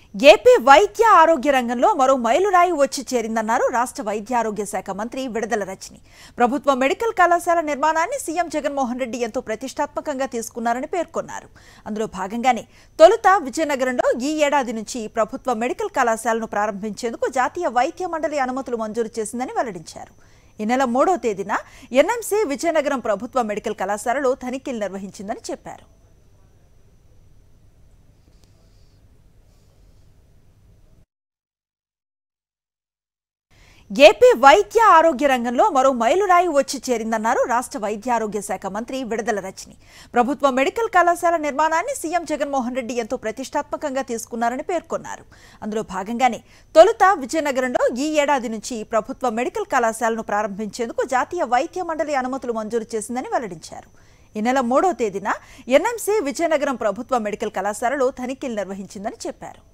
AP వైద్య ఆరోగ్య రంగంలో మరో మైలురాయి వచ్చి చేరిందన్నారు రాష్ట్ర వైద్య ఆరోగ్య శాఖ మంత్రి విడుదల రజని ప్రభుత్వ మెడికల్ కళాశాల నిర్మాణాన్ని సీఎం జగన్మోహన్ రెడ్డి ఎంతో ప్రతిష్టాత్మకంగా తీసుకున్నారని పేర్కొన్నారు అందులో భాగంగానే తొలుత విజయనగరంలో ఈ ఏడాది నుంచి ప్రభుత్వ మెడికల్ కళాశాలను ప్రారంభించేందుకు జాతీయ వైద్య మండలి అనుమతులు మంజూరు చేసిందని వెల్లడించారు ఈ నెల మూడో తేదీన ఎన్ఎంసీ విజయనగరం ప్రభుత్వ మెడికల్ కళాశాలలో తనిఖీలు నిర్వహించిందని చెప్పారు ఏపీ వైద్య ఆరోగ్య రంగంలో మరో మైలురాయి వచ్చి చేరిందన్నారు రాష్ట్ర వైద్య ఆరోగ్య శాఖ మంత్రి విడుదల రజని ప్రభుత్వ మెడికల్ కళాశాల నిర్మాణాన్ని సీఎం జగన్మోహన్ రెడ్డి ఎంతో ప్రతిష్టాత్మకంగా తీసుకున్నారని పేర్కొన్నారు అందులో భాగంగానే తొలుత విజయనగరంలో ఈ ఏడాది నుంచి ప్రభుత్వ మెడికల్ కళాశాలను ప్రారంభించేందుకు జాతీయ వైద్య మండలి అనుమతులు మంజూరు చేసిందని వెల్లడించారు ఈ నెల మూడో తేదీన ఎన్ఎంసీ విజయనగరం ప్రభుత్వ మెడికల్ కళాశాలలో తనిఖీలు నిర్వహించిందని చెప్పారు